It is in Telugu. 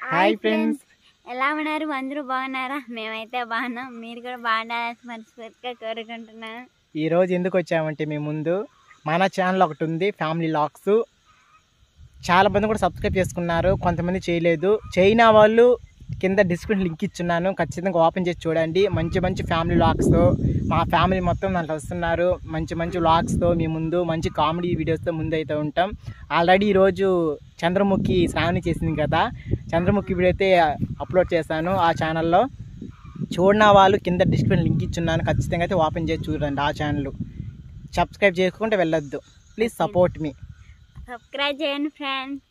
హాయ్ ఫ్రెండ్స్ ఎలా ఉన్నారు అందరూ బాగున్నారా మేమైతే బాగున్నాం మీరు కూడా బాగుండాలని మనస్ఫూర్తిగా కోరుకుంటున్నాను ఈరోజు ఎందుకు వచ్చామంటే మీ ముందు మన ఛానల్ ఒకటి ఉంది ఫ్యామిలీ లాక్స్ చాలా మంది కూడా సబ్స్క్రైబ్ చేసుకున్నారు కొంతమంది చేయలేదు చైనా వాళ్ళు కింద డిస్క్రిప్షన్ లింక్ ఇచ్చున్నాను ఖచ్చితంగా ఓపెన్ చేసి చూడండి మంచి మంచి ఫ్యామిలీ లాక్స్తో మా ఫ్యామిలీ మొత్తం దాంట్లో వస్తున్నారు మంచి మంచి వ్లాగ్స్తో మీ ముందు మంచి కామెడీ వీడియోస్తో ముందు అయితే ఉంటాం ఆల్రెడీ ఈరోజు చంద్రముఖి శ్రావణి చేసింది కదా చంద్రముఖి వీడియో అయితే అప్లోడ్ చేశాను ఆ ఛానల్లో చూడన వాళ్ళు కింద డిస్క్రిప్షన్ లింక్ ఇచ్చున్నాను ఖచ్చితంగా అయితే ఓపెన్ చేసి చూడండి ఆ ఛానల్ సబ్స్క్రైబ్ చేసుకుంటే వెళ్ళొద్దు ప్లీజ్ సపోర్ట్ మీ సబ్స్క్రైబ్ చేయండి ఫ్రెండ్స్